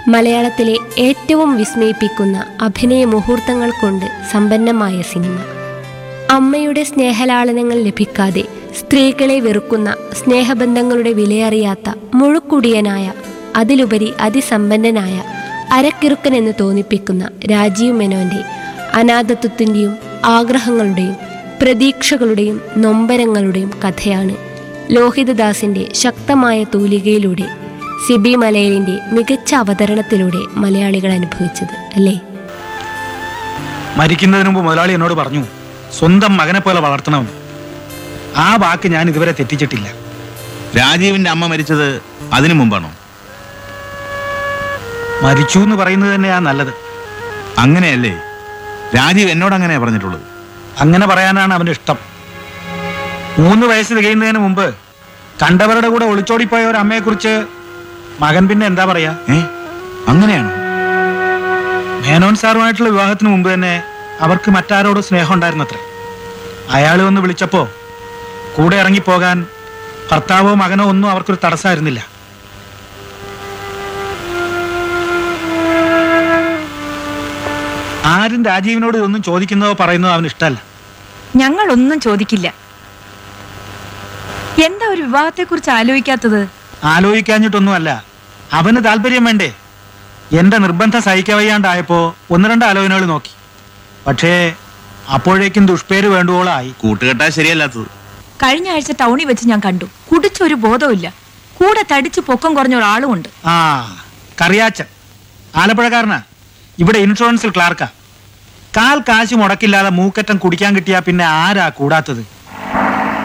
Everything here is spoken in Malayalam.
മലയാളത്തിലെ ഏറ്റവും വിസ്മയിപ്പിക്കുന്ന അഭിനയ മുഹൂർത്തങ്ങൾ കൊണ്ട് സമ്പന്നമായ സിനിമ അമ്മയുടെ സ്നേഹലാളനങ്ങൾ ലഭിക്കാതെ സ്ത്രീകളെ വെറുക്കുന്ന സ്നേഹബന്ധങ്ങളുടെ വിലയറിയാത്ത മുഴുക്കുടിയനായ അതിലുപരി അതിസമ്പന്നനായ അരക്കിറുക്കൻ എന്ന് തോന്നിപ്പിക്കുന്ന രാജീവ് മെനോന്റെ അനാഥത്വത്തിൻ്റെയും ആഗ്രഹങ്ങളുടെയും പ്രതീക്ഷകളുടെയും നൊമ്പരങ്ങളുടെയും കഥയാണ് ലോഹിതദാസിന്റെ ശക്തമായ തൂലികയിലൂടെ സിബി മലയിലിന്റെ മികച്ച അവതരണത്തിലൂടെ മലയാളികൾ അനുഭവിച്ചത് അല്ലേ മരിക്കുന്നതിന് മുമ്പ് മുതലാളി എന്നോട് പറഞ്ഞു സ്വന്തം മകനെ പോലെ വളർത്തണമെന്ന് ആ വാക്ക് ഞാൻ ഇതുവരെ തെറ്റിച്ചിട്ടില്ല രാജീവിന്റെ അമ്മ മരിച്ചത് അതിനു മുമ്പാണോ മരിച്ചു എന്ന് പറയുന്നത് തന്നെയാ നല്ലത് അങ്ങനെയല്ലേ രാജീവ് എന്നോട് അങ്ങനെയാ പറഞ്ഞിട്ടുള്ളത് അങ്ങനെ പറയാനാണ് അവന് ഇഷ്ടം മൂന്ന് വയസ്സ് തികയുന്നതിന് മുമ്പ് കണ്ടവരുടെ കൂടെ ഒളിച്ചോടിപ്പോയ ഒരു അമ്മയെക്കുറിച്ച് മകൻ പിന്നെ എന്താ പറയാ ഏ അങ്ങനെയാണോ മേനോൻ സാറുമായിട്ടുള്ള വിവാഹത്തിന് മുമ്പ് തന്നെ അവർക്ക് മറ്റാരോട് സ്നേഹം ഉണ്ടായിരുന്നത്രേ അയാൾ വന്ന് വിളിച്ചപ്പോ കൂടെ ഇറങ്ങിപ്പോകാൻ ഭർത്താവോ മകനോ ഒന്നും അവർക്കൊരു തടസ്സമായിരുന്നില്ല ആരും രാജീവിനോട് ഇതൊന്നും ചോദിക്കുന്നതോ പറയുന്നതോ അവന് ഇഷ്ടമല്ല ഞങ്ങളൊന്നും ചോദിക്കില്ല എന്താ ഒരു വിവാഹത്തെക്കുറിച്ച് ആലോചിക്കാത്തത് ആലോചിക്കാഞ്ഞിട്ടൊന്നുമല്ല അവന് താല്പര്യം വേണ്ടേ എന്റെ നിർബന്ധം സഹിക്കവയ്യാണ്ടായപ്പോ ഒന്ന് രണ്ട് ആലോചനകൾ നോക്കി പക്ഷേ അപ്പോഴേക്കും ദുഷ്പേര് വേണ്ടുവോളായി കൂട്ടുകെട്ടാ ശരിയല്ലാത്തത് കഴിഞ്ഞ ആഴ്ച ടൗണിൽ വെച്ച് ഞാൻ കണ്ടു കുടിച്ചൊരു ബോധമില്ല കൂടെ തടിച്ച് പൊക്കം കുറഞ്ഞ ഒരാളുമുണ്ട് ആ കറിയാച്ചൻ ആലപ്പുഴക്കാരനാ ഇവിടെ ഇൻഷുറൻസിൽ ക്ലാർക്കാ കാൽ കാശ് മുടക്കില്ലാതെ മൂക്കറ്റം കുടിക്കാൻ കിട്ടിയാ പിന്നെ ആരാ കൂടാത്തത്